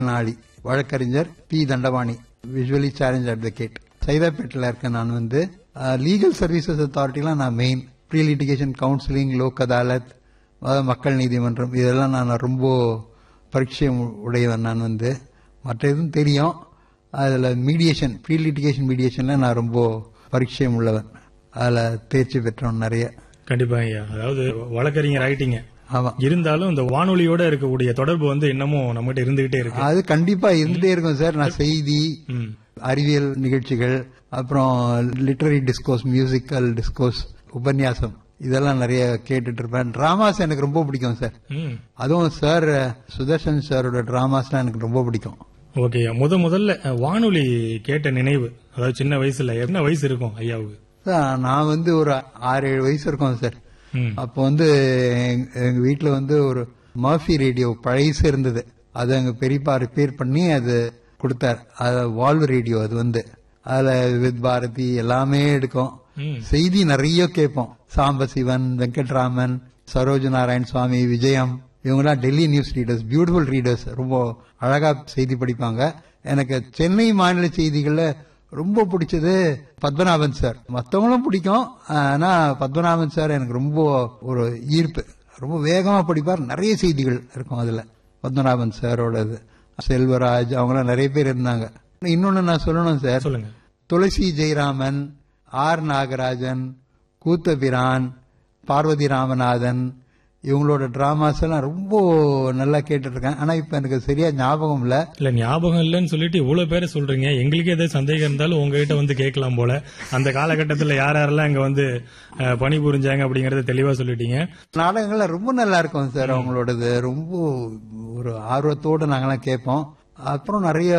நாளி வழக்கறிஞர் P Thandapani visually challenged advocate சைதாப்பேட்டில் இருக்கேன் நான் வந்து லீகல் சர்வீசஸ் அத்தாரிட்டிலாம் நான் main pre litigation counselling Lok Adalat அதாவது மக்கள் நீதிமன்றம் இதெல்லாம் நான் ரொம்ப பரிச்சயம் உடையவன் நான் வந்து மற்ற எதுவும் தெரியும் அதில் மீடியேஷன் ப்ரீ லிட்டிகேஷன் மீடியேஷனில் நான் ரொம்ப பரிச்சயம் உள்ளவன் அதில் தேர்ச்சி பெற்றவன் நிறைய கண்டிப்பா ஐயா அதாவது வழக்கறிஞர் ஆயிட்டீங்க ஆமாம் இருந்தாலும் இந்த வானொலியோட இருக்கக்கூடிய தொடர்பு வந்து இன்னமும் நம்மகிட்ட இருந்துகிட்டே இருக்கு அது கண்டிப்பா இருந்துட்டே இருக்கும் சார் நான் செய்தி ம். அறிவியல் நிகழ்ச்சிகள் அப்புறம் லிட்டரரி டிஸ்கோஸ் மியூசிக்கல் டிஸ்கோஸ் உபன்யாசம் இதெல்லாம் நிறைய கேட்டுட்டு இருப்பேன் டிராமாஸ் எனக்கு ரொம்ப பிடிக்கும் சார் ம். அதுவும் சார் சுதர்ஷன் சாரோட டிராமாஸ்லாம் எனக்கு ரொம்ப பிடிக்கும் ஓகே முத முதல்ல அஹ், வானொலி கேட்ட நினைவு அதாவது சின்ன வயசுல என்ன வயசு இருக்கும் ஐயாவுக்கு சார், நான் வந்து ஒரு ஆறு ஏழு வயசு இருக்கும் சார் ம். அப்போ வந்து எங்க- எங்க வீட்ல வந்து ஒரு மர்ஃபி ரேடியோ பழைசு இருந்தது அது எங்க பெரியப்பா ரிப்பேர் பண்ணி அது கொடுத்தார் அது வால்வ் ரேடியோ அது வந்து அதுல வித் பாரதி எல்லாமே எடுக்கும் ம். செய்தி நிறைய கேட்போம் சாம்பசிவன் வெங்கட்ராமன் சரோஜ நாராயண் சுவாமி விஜயம் இவங்கெல்லாம் Delhi news readers beautiful readers ரொம்ப அழகா செய்தி படிப்பாங்க எனக்கு சென்னை மாநில செய்திகள்ல ரொம்ப பிடிச்சது பத்மநாபன் சார் மத்தவங்களும் பிடிக்கும் ஆனா பத்மநாபன் சார் எனக்கு ரொம்ப ஒரு ஈர்ப்பு ரொம்ப வேகமா படிப்பார் நிறைய செய்திகள் இருக்கும் அதுல பத்மநாபன் சாரோட இது செல்வராஜ் அவங்களாம் நிறைய பேர் இருந்தாங்க இன்னொன்னு நான் சொல்லணும் சார் சொல்லுங்க துளசி ஜெயராமன் ஆர் நாகராஜன் கூத்தபிரான் பார்வதி ராமநாதன் இவங்களோட டிராமாஸ் எல்லாம் ரொம்ப நல்லா கேட்டுட்டு இருக்கேன் ஆனா இப்ப எனக்கு சரியா ஞாபகம் இல்ல இல்ல ஞாபகம் இல்லைன்னு சொல்லிட்டு இவ்வளவு பேரை சொல்றீங்க எங்களுக்கே ஏதாவது சந்தேகம் இருந்தாலும் உங்ககிட்ட வந்து கேட்கலாம் போல அந்த காலகட்டத்தில் யார் யாரெல்லாம் இங்க வந்து அஹ், பணிபுரிஞ்சாங்க அப்படிங்கறத தெளிவா சொல்லிட்டீங்க நாடகங்கள்லாம் ரொம்ப நல்லா இருக்கும் சார் அவங்களோடது ரொம்ப ஒரு ஆர்வத்தோட நாங்கெல்லாம் கேட்போம் அப்புறம் நிறைய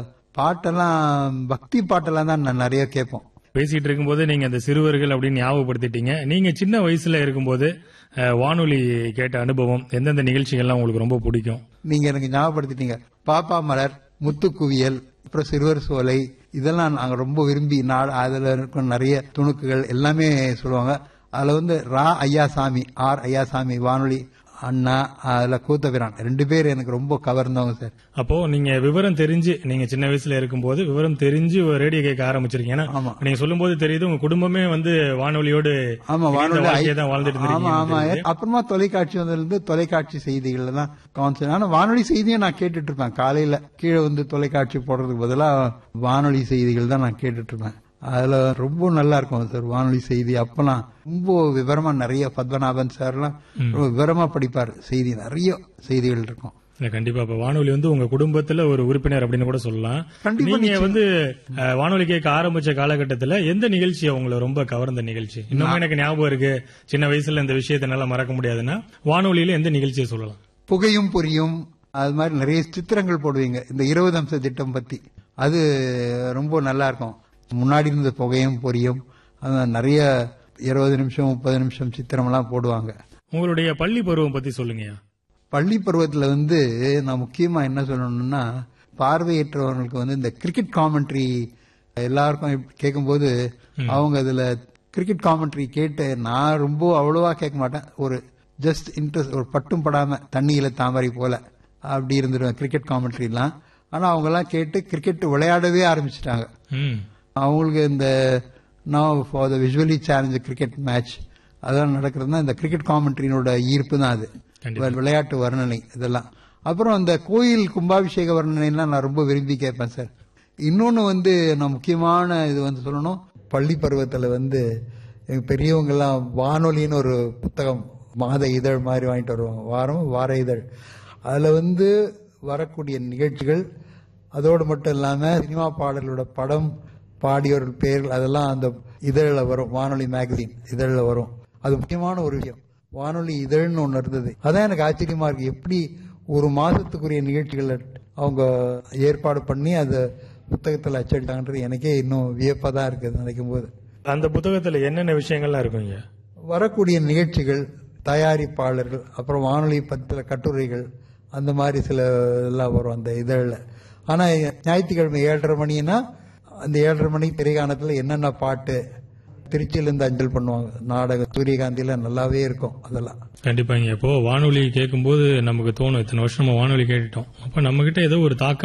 பாட்டெல்லாம் பக்தி பாட்டெல்லாம் தான் நான் நிறைய கேட்போம் பேசிட்டு இருக்கும்போது நீங்க அந்த சிறுவர்கள் அப்படின்னு ஞாபகப்படுத்திட்டீங்க நீங்க சின்ன வயசுல இருக்கும்போது அஹ், வானொலி கேட்ட அனுபவம் எந்தெந்த நிகழ்ச்சிகள்லாம் உங்களுக்கு ரொம்ப பிடிக்கும் நீங்க எனக்கு ஞாபகப்படுத்திட்டீங்க பாப்பா மலர் முத்துக்குவியல் அப்புறம் சிறுவர் சோலை இதெல்லாம் நாங்க ரொம்ப விரும்பி நாடு அதுல இருக்கும் நிறைய துணுக்குகள் எல்லாமே சொல்லுவாங்க அதுல வந்து ரா ஐயாசாமி ஆர் ஐயாசாமி வானொலி அண்ணா அதுல கூத்தபிரான் ரெண்டு பேர் எனக்கு ரொம்ப கவர்ந்தவங்க சார் அப்போ நீங்க விவரம் தெரிஞ்சு நீங்க சின்ன வயசுல இருக்கும்போது விவரம் தெரிஞ்சு ஒரு ரேடியோ கேட்க ஆரம்பிச்சிருக்கீங்க ஏன்னா ஆமா. நீங்க சொல்லும்போது தெரியுது உங்க குடும்பமே வந்து வானொலியோடு ஆமா இணைந்த வானொலி வாழ்க்கையை தான் வாழ்ந்துட்டு ஆமா ஆமா இருந்திருக்கீங்க அப்புறமா தொலைக்காட்சி வந்திருந்து தொலைக்காட்சி செய்திகள்ல தான் கான்சென்ட் ஆனா வானொலி செய்தியும் நான் கேட்டுட்டு இருப்பேன் காலையில கீழே வந்து தொலைக்காட்சி போடுறதுக்கு பதிலா வானொலி செய்திகள் தான் நான் கேட்டுட்டு இருப்பேன் அதுல ரொம்ப நல்லா இருக்கும் சார் வானொலி செய்தி அப்பெல்லாம் ரொம்ப விவரமா நிறைய பத்மநாபன் சார்லாம் ரொம்ப விவரமா படிப்பார் செய்தி நிறைய செய்திகள் இருக்கும் இல்ல, கண்டிப்பா இப்ப வானொலி வந்து உங்க குடும்பத்துல ஒரு உறுப்பினர் அப்படின்னு கூட சொல்லலாம் கண்டிப்பா நீங்க வந்து அஹ், வானொலி கேட்க ஆரம்பிச்ச காலகட்டத்துல எந்த நிகழ்ச்சி உங்களை ரொம்ப கவர்ந்த நிகழ்ச்சி இன்னும் எனக்கு ஞாபகம் இருக்கு சின்ன வயசுல இந்த விஷயத்தை என்னால மறக்க முடியாதுன்னா வானொலியில எந்த நிகழ்ச்சியை சொல்லலாம் புகையும் பொரியும் அது மாதிரி நிறைய சித்திரங்கள் போடுவீங்க இந்த இருபது அம்ச திட்டம் பத்தி அது ரொம்ப நல்லா இருக்கும் முன்னாடி இருந்த புகையும் பொரியும் அது நிறைய இருபது நிமிஷம் முப்பது நிமிஷம் சித்திரம்லாம் போடுவாங்க உங்களுடைய பள்ளி பருவம் பத்தி சொல்லுங்கய்யா பள்ளி பருவத்துல வந்து நான் முக்கியமா என்ன சொல்லணும்னா பார்வையற்றவர்களுக்கு வந்து இந்த கிரிக்கெட் காமெண்ட்ரி எல்லாருக்கும் கேட்கும்போது அவங்க அதுல கிரிக்கெட் காமெண்ட்ரி கேட்டு நான் ரொம்ப அவ்வளவா கேட்க மாட்டேன் ஒரு ஜஸ்ட் இன்ட்ரெஸ்ட் ஒரு பட்டும் படாம தண்ணியில தாமரை போல அப்படி இருந்துருவேன் கிரிக்கெட் காமெண்ட்ரிலாம் ஆனா அவங்க எல்லாம் கேட்டு கிரிக்கெட் விளையாடவே ஆரம்பிச்சிட்டாங்க ம் அவங்களுக்கு இந்த now for the visually challenged cricket match அதெல்லாம் நடக்கிறதுனா இந்த கிரிக்கெட் காமெண்ட்ரினோட ஈர்ப்பு தான் அது கண்டிப்பா. விளையாட்டு வர்ணனை இதெல்லாம் அப்புறம் அந்த கோயில் கும்பாபிஷேக வர்ணனைலாம் நான் ரொம்ப விரும்பி கேட்பேன் சார் இன்னொன்னு வந்து நான் முக்கியமான இது வந்து சொல்லணும் பள்ளி பருவத்துல வந்து எங்க பெரியவங்க எல்லாம் வானொலின்னு ஒரு புத்தகம் மாத இதழ் மாதிரி வாங்கிட்டு வருவாங்க வாரம் வார இதழ் அதுல வந்து வரக்கூடிய நிகழ்ச்சிகள் அதோடு மட்டும் இல்லாம சினிமா பாடலோட படம் பாடியோர்கள் பெயர்கள் அதெல்லாம் அந்த இதழில் வரும் வானொலி மேகசின் இதழில் வரும் அது முக்கியமான ஒரு விஷயம் வானொலி இதழ்னு ஒன்று இருந்தது அதான் எனக்கு ஆச்சரியமா இருக்கு எப்படி ஒரு மாசத்துக்குரிய நிகழ்ச்சிகளை அவங்க ஏற்பாடு பண்ணி அதை புத்தகத்தில் அச்சடித்தாங்கன்றது எனக்கே இன்னும் வியப்பா தான் இருக்குது நினைக்கும் போது அந்த புத்தகத்துல என்னென்ன விஷயங்கள்லாம் இருக்குங்க வரக்கூடிய நிகழ்ச்சிகள் தயாரிப்பாளர்கள் அப்புறம் வானொலி பத்திர கட்டுரைகள் அந்த மாதிரி சில எல்லாம் வரும் அந்த இதழில் ஆனால் ஞாயிற்றுக்கிழமை ஏழரை மணினா அந்த ஏழரை மணி திரைகாணத்தில் என்னென்ன பாட்டு திருச்சியிலேருந்து அஞ்சல் பண்ணுவாங்க நாடகம் சூரியகாந்தியில் நல்லாவே இருக்கும் அதெல்லாம் கண்டிப்பாங்க இப்போ வானொலி கேட்கும்போது நமக்கு தோணும் இத்தனை வருஷம் நம்ம வானொலி கேட்டுட்டோம் அப்ப நம்ம கிட்ட ஏதோ ஒரு தாக்கம்